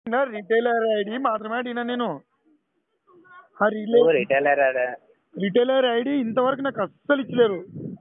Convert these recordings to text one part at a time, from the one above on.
Retailer ID మాత్రమే అడిగినా నేను ఆ రిలే నువ్వు రిటైలర్ రిటైలర్ ఐడి ఇంతవరకు నాకు అస్సలు ఇచ్చలేరు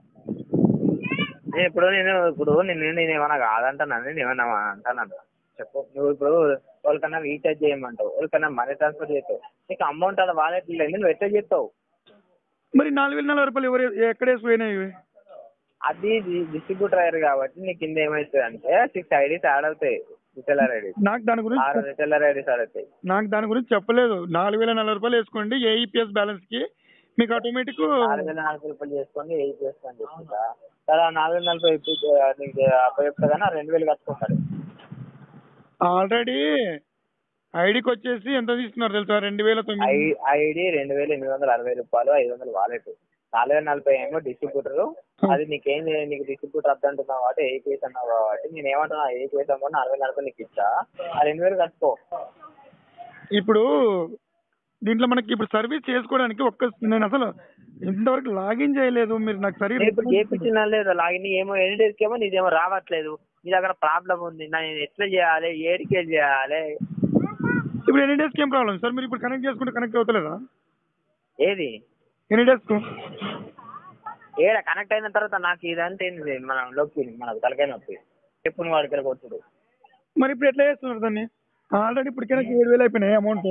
నేను ఇప్పుడు నేను ఇప్పుడు నిన్ను నేను ఏమన్నా కాదంటాను నేను ఏమన్నా అంటాను చెప్పు నువ్వు ఇప్పుడు వాళ్ళకన్నా రీఛార్జ్ చేయమంటావు వాళ్ళకన్నా మనీ ట్రాన్స్ఫర్ చేస్తావు నీకు అమౌంట్ అలా వాలెట్ లేదు నువ్వు ఎట్లా చేస్తావు మరి నాలుగు వేల నలభై రూపాయలు ఎవరు ఎక్కడ వేసిపోయినాయి ఇవి? అది డిస్ట్రిబ్యూటర్ అయ్యారు కాబట్టి నీ కింద ఏమవుతుంది అంటే సిక్స్ ఐడీస్ యాడ్ అవుతాయి రిటైలర్ ఐడీస్ నాకు దాని గురించి ఆరు రిటైలర్ ఐడీస్ యాడ్ అవుతాయి నాకు దాని గురించి చెప్పలేదు నాలుగు వేల నలభై రూపాయలు వేసుకోండి ఏఈపిఎస్ బ్యాలెన్స్ కి మీకు ఆటోమేటిక్ నాలుగు వేల నలభై రూపాయలు చేసుకోండి ఎయిట్ చేసుకోండి చెప్తుందా సరే ఆ నాలుగు వేల నలభై ఇప్పుడు నీకు అప్పుడు చెప్తా కానీ ఆ రెండు వేలు కట్టుకుంటాడు ఆల్రెడీ ఐడికి వచ్చేసి ఎంత తీసుకున్నారు తెలుసా రెండు వేల తొమ్మిది ఐ- ఐడి రెండు వేల ఎనిమిది వందల అరవై రూపాయలు ఐదు వందల వాలెట్ నాలుగు వేల నలభై ఏమో డిస్ట్రిబ్యూటర్ అది నీకేం చేయ- నీకు డిస్ట్రిబ్యూటర్ అర్థం అంటున్నావు కాబట్టి ఏ కేసు అన్నావు కాబట్టి నేను ఏమంటున్నా ఏ కేసు అమౌంట్ నాలుగు వేల నలభై నీకు ఇచ్చా ఆ రెండు వేలు కట్టుకో ఇప్పుడు దీంట్లో మనకి ఇప్పుడు సర్వీస్ చేసుకోవడానికి ఒక్క నేను అసలు ఇంతవరకు లాగిన్ చేయలేదు మీరు నాకు నేను సరిగ్గా ఇప్పుడు చేపించిన లేదు లాగిన్ ఏమో ఎన్ని డేస్కి ఏమో నీదేమో రావట్లేదు నీ దగ్గర ప్రాబ్లం ఉంది నా నేను ఎట్లా చేయాలి ఏడికే చేయాలి ఇప్పుడు ఎన్ని డేస్కి ఏం ప్రాబ్లం సార్ మీరు ఇప్పుడు కనెక్ట్ చేసుకుంటే కనెక్ట్ అవుతలేదా ఏది ఎన్ని డేస్కు ఏడ కనెక్ట్ అయిన తర్వాత నాకు ఇదంటే ఏంది మన నొప్పి మనకు తలకాయ నొప్పి చెప్పు నువ్వు వాడికి కొట్టుడు మరి ఇప్పుడు ఎట్లా చేస్తున్నారు దాన్ని ఆల్రెడీ ఇప్పటికే నాకు ఏడు వేలు అయిపోయినాయి అమౌంట్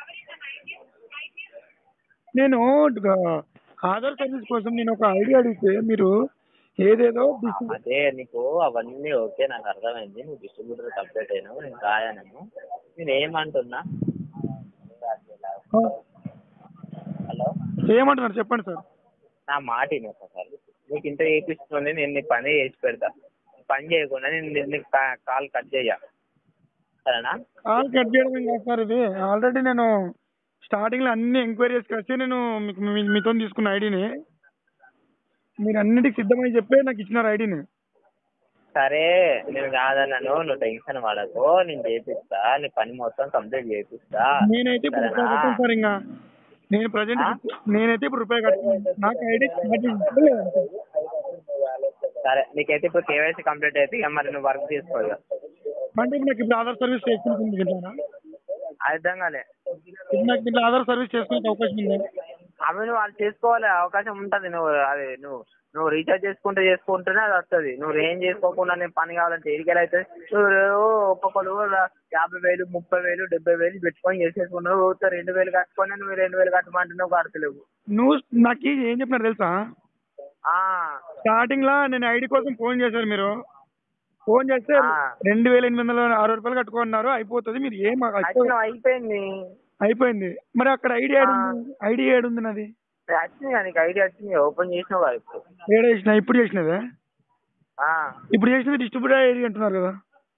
నేను గా- ఆధార్ సర్వీస్ కోసం నేను ఒక ఐడి అడిగితే మీరు ఏదేదో డిస్- అదే నీకు అవన్నీ ఓకే నాకు అర్థమైంది నువ్వు డిస్ట్రిబ్యూటర్ కంప్లీట్ అయినావు నేను రాయాను నేను ఏమంటున్నా ఆ, హలో ఏమంటున్నారు చెప్పండి సార్ నా మాట విను ఒకసారి నీకు ఇంత చేపిస్తుంది నేను నీ పని చేసి పెడతా పని చేయకుండా నేను నీ- నీకు కా- కాల్ కట్ చేయ సరేనా కాల్ కట్ చేయడం ఏం కాదు సార్ ఇది ఆల్రెడీ నేను స్టార్టింగ్ లో అన్ని ఎంక్వైరీస్ కలిసి నేను మీకు మీ- మీతో తీసుకున్న ఐడిని మీరు అన్నిటికి సిద్ధమని చెప్పే నాకు ఇచ్చినారు ఐడిని సరే నేను కాదన్నాను నువ్వు టెన్షన్ పడకు నేను చేపిస్తా నీ పని మొత్తం కంప్లీట్ చేపిస్తా నేనైతే ఇప్పుడు రూపాయి సరేనా? కట్టాను సార్ ఇంకా నేను ప్రజెంట్ ఆ? నేనైతే ఇప్పుడు రూపాయి కట్టాను నాకు ఐడి స్టార్ట్ చేసి అంతే. సరే నీకైతే ఇప్పుడు కేవైసీ కంప్లీట్ అయితే ఇక మరి నువ్వు వర్క్ చేసుకో ఇక అంటే ఇప్పుడు నాకు ఇప్పుడు ఆధార్ సర్వీస్ చేసుకుంటుంది దీంట్లోనా అర్థం కాలే ఇప్పుడు నాకు దీంట్లో ఆధార్ సర్వీస్ చేసుకునే అవకాశం ఉందా అవి నువ్వు వాళ్ళు చేసుకోవాలి అవకాశం ఉంటుంది నువ్వు అది నువ్వు నువ్వు రీఛార్జ్ చేసుకుంటే చేసుకుంటేనే అది వస్తుంది నువ్వు ఏం చేసుకోకుండా నేను పని కావాలంటే ఎడికెళ్ళి అయితే నువ్వు ఒక్కొక్కరు యాభై వేలు ముప్పై వేలు డెబ్బై వేలు పెట్టుకొని చేసేసుకున్నావు ఊరికే రెండు వేలు కట్టుకొని నువ్వు రెండు వేలు కట్టమంటే నువ్వు కడతలేవు నువ్వు నాకు ఏం చెప్పినారు తెలుసా ఆ, స్టార్టింగ్ లా నేను ఐడి కోసం ఫోన్ చేశారు మీరు ఫోన్ చేస్తే ఆ. రెండు వేల ఎనిమిది వందల అరవై రూపాయలు కట్టుకున్నారు అయిపోతుంది మీరు ఏం మాకు అయిపో- వచ్చినావు అయిపోయింది అయిపోయింది మరి అక్కడ ఐడి ఏడు ఐడి ఏడు ఉంది నాది వచ్చింది కదా నీకు ఐడియా వచ్చింది ఓపెన్ చేసినావు కదా ఇప్పుడు ఏడు చేసిన ఇప్పుడు చేసినదే ఆ, ఇప్పుడు చేసినది డిస్ట్రిబ్యూటర్ ఐడి అంటున్నారు కదా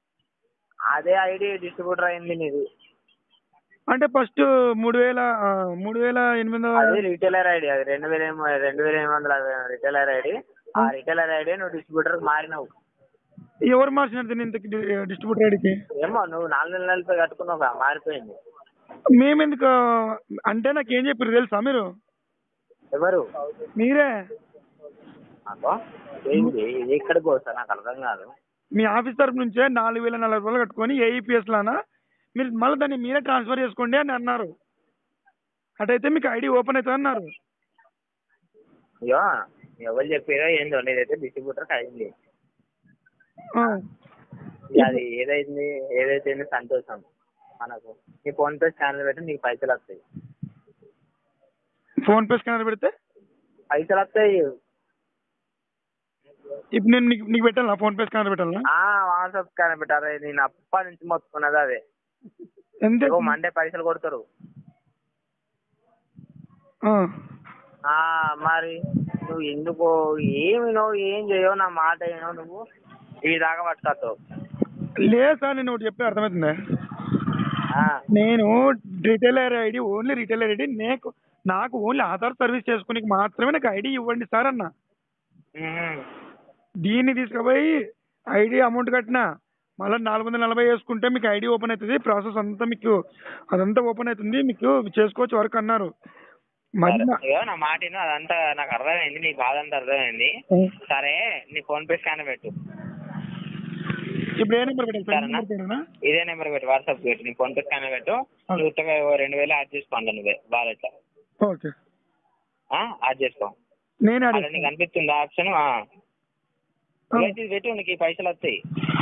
అదే ఐడి డిస్ట్రిబ్యూటర్ అయింది నీది అంటే ఫస్ట్ మూడు వేల ఆ, మూడు వేల ఎనిమిది అది వందల రిటైలర్ ఐడి అది రెండు వేల ఏమో రెండు వేల ఎనిమిది వందల రిటైలర్ ఐడి ఆ రిటైలర్ ఐడి నువ్వు డిస్ట్రిబ్యూటర్ మారినావు ఎవరు మార్చినారు దీన్ని ఇంతకి డిస్ట్రిబ్యూటర్ ఐడికి ఏమో నువ్వు నాలుగు నెలల నలభై కట్టుకున్నావు కదా, మారిపోయింది మేమెందుకు అంటే నాకు ఏం చెప్పారు తెలుసా మీరు ఎవరు మీరే నాకు ఏంది ఇది ఎక్కడికి వస్తా నాకు అర్థం కాదు మీ ఆఫీస్ తరపు నుంచే నాలుగు వేల నలభై రూపాయలు కట్టుకొని ఏఈపిఎస్ లానా మీరు మళ్ళీ దాన్ని మీరే ట్రాన్స్ఫర్ చేసుకోండి అని అన్నారు అటైతే మీకు ఐడి ఓపెన్ అవుతుంది అన్నారు అయ్యో ఎవరు చెప్పారో ఏందో నీదైతే డిస్ట్రిబ్యూటర్ అయింది ఆ. ఇక అది ఏదైంది ఏదైతే సంతోషం మనకు నీ ఫోన్ పే స్కానర్ పెట్టి నీకు పైసలు వస్తాయి ఫోన్ పే స్కానర్ పెడితే పైసలు వస్తాయి ఇప్పుడు నేను నీకు నీకు పెట్టాలా ఫోన్ పే స్కానర్ పెట్టాలా ఆ వాట్సాప్ స్కానర్ పెట్టారు నేను అప్పటి నుంచి మొత్తుకున్నది అదే ఎంత ఇగో మండే పైసలు కొడతారు ఆ. ఆ మరి నువ్వు ఎందుకు ఏమి నువ్వు ఏం చేయవు నా మాట ఏమో నువ్వు ఈ దాకా పట్టుకొస్తావు లేదు సార్ నేను ఒకటి చెప్పే అర్థమవుతుందా ఆ, నేను retailer ID only retailer ID నాకు నాకు ఓన్లీ ఆధార్ సర్వీస్ చేసుకునే మాత్రమే నాకు ఐడి ఇవ్వండి సార్ అన్న ఉహుం. దీన్ని తీసుకుపోయి ఐడి అమౌంట్ కట్టినా మళ్ళీ నాలుగు వందల నలభై వేసుకుంటే మీకు ఐడి ఓపెన్ అవుతుంది ప్రాసెస్ అంతా మీకు అదంతా ఓపెన్ అవుతుంది మీకు చేసుకోవచ్చు వర్క్ అన్నారు మరి సరే. నా- ఇగో నా మాట విను, అదంతా నాకు అర్థమైంది నీ బాధ అంతా అర్థమైంది సరే నీ ఫోన్ పే స్కానర్ పెట్టు ఇప్పుడు ఏ నెంబర్ పెట్టాలి సార్ సరేనా? నెంబర్ పెట్టానా ఇదే నెంబర్ పెట్టు వాట్సాప్ పెట్టు నీ ఫోన్ పే స్కానర్ పెట్టు నువ్వు ఉత్తగా ఓ రెండు వేలు యాడ్ చేసుకోండి నువ్వే వాలెట్లో ఓకే యాడ్ చేసుకో నేను అలా నీకు అనిపిస్తుంది ఆప్షన్ ఇది పెట్టు నీకు ఈ పైసలు వస్తాయి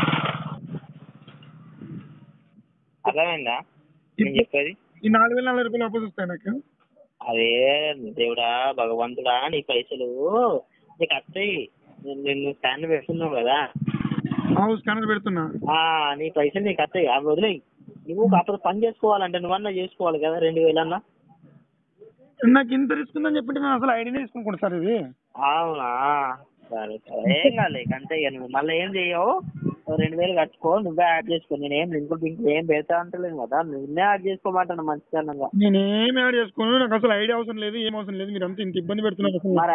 అర్థమైందా నేను చెప్పేది ఈ నాలుగు వేల నలభై రూపాయలు వాపస్ వస్తాయి నాకు అదే దేవుడా భగవంతుడా నీ పైసలు నీకు వస్తాయి నేను నిన్ను స్టాండ్ పెడుతున్నావు కదా హౌస్ స్కానర్ పెడుతున్నా ఆ నీ పైసలు నీకు వస్తాయి అవి వదిలేయి నువ్వు కాకపోతే పని చేసుకోవాలంటే నువ్వన్నా చేసుకోవాలి కదా రెండు వేలన్నా నాకు ఇంత రిస్క్ ఉందని చెప్పింటే నేను అసలు ఐడియా తీసుకుంటాను సార్ ఇది అవునా సరే సరే ఏం కాదు ఇక అంతే ఇక నువ్వు మళ్ళీ ఏం చేయవు ఓ రెండు వేలు కట్టుకో నువ్వే యాడ్ చేసుకో నేను ఏం లింకులు లింకులు ఏం పెడతా అంటలేను కదా నువ్వే యాడ్ చేసుకోమంటాను మంచితనంగా నేను ఏం యాడ్ చేసుకోను నాకు అసలు ఐడియా అవసరం లేదు ఏం అవసరం లేదు మీరు అంతా ఇంత ఇబ్బంది పెడుతున్నారు అసలు మరి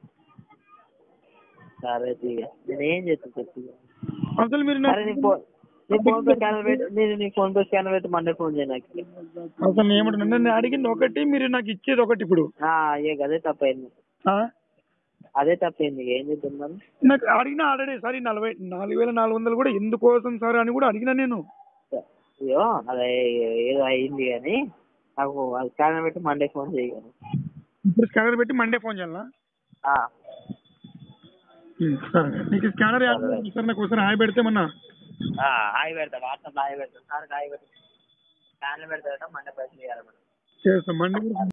సరే తీయ నేను ఏం చేస్తాను చెప్పు ఇక. అసలు మీరు సరే నీ ఫోన్ నీ ఫోన్ పే స్కానర్ పెట్టి నేను నీ ఫోన్ పే స్కానర్ పెట్టి మండే ఫోన్ చేయ నాకు అసలు నేను ఏమంటున్నా నన్ను అడిగింది ఒకటి మీరు నాకు ఇచ్చేది ఒకటి ఇప్పుడు ఆ, అయ్యే అదే తప్పైంది ఆ? అదే తప్పైంది ఏం చేద్దాం మరి నాకు అడిగిన ఆల్రెడీ సార్ ఈ నలభై నాలుగు వేల నాలుగు వందలు కూడా ఎందుకోసం సార్ అని కూడా అడిగినా నేను అయ్యో అదే ఏదో అయింది కానీ నాకు అది స్కానర్ పెట్టి మండే ఫోన్ చేయగలను ఇప్పుడు స్కానర్ పెట్టి మండే ఫోన్ చేయాలా ఆ, ఉమ్, సరే నీకు స్కానర్ యాడ్ చేయాలి సార్ నాకు ఒకసారి హాయ్ పెడితే మొన్న ఆ, హాయ్ పెడతా వాట్సాప్ హాయ్ పెడతా సార్ హాయ్ పెడతా స్కానర్ పెడతా మండే పైసలు ఇవ్వాలి మనం చేస్తాం మండే కూడా